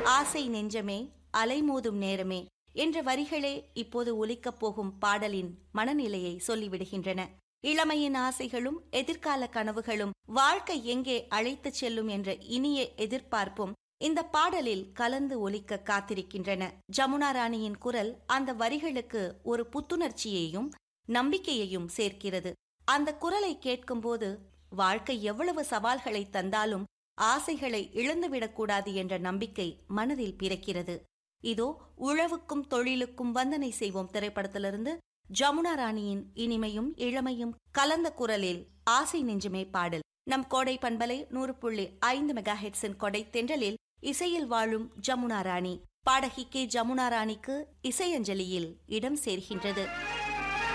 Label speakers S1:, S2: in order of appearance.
S1: ஆசை நெஞ்சமே அலைமோதும் நேரமே என்ற வரிகளே இப்போது ஒலிக்கப் போகும் பாடலின் மனநிலையை சொல்லிவிடுகின்றன இளமையின் ஆசைகளும் எதிர்கால கனவுகளும் வாழ்க்கை எங்கே அழைத்துச் செல்லும் என்ற இனிய எதிர்பார்ப்பும் இந்த பாடலில் கலந்து ஒலிக்க காத்திருக்கின்றன ஜமுனா ராணியின் குரல் அந்த வரிகளுக்கு ஒரு புத்துணர்ச்சியையும் நம்பிக்கையையும் சேர்க்கிறது அந்த குரலை கேட்கும்போது வாழ்க்கை எவ்வளவு சவால்களை தந்தாலும் ஆசைகளை இழந்துவிடக்கூடாது என்ற நம்பிக்கை மனதில் பிறக்கிறது இதோ உழவுக்கும் தொழிலுக்கும் வந்தனை செய்வோம் திரைப்படத்திலிருந்து ஜமுனா ராணியின் இனிமையும் இளமையும் கலந்த குரலில் ஆசை நெஞ்சுமே பாடல் நம் கோடை பண்பலை நூறு புள்ளி ஐந்து மெகா ஹெட்ஸின் கொடை தென்றலில் இசையில் வாழும் ஜமுனா ராணி பாடகி கே ஜமுனா ராணிக்கு இசையஞ்சலியில் இடம் சேர்கின்றது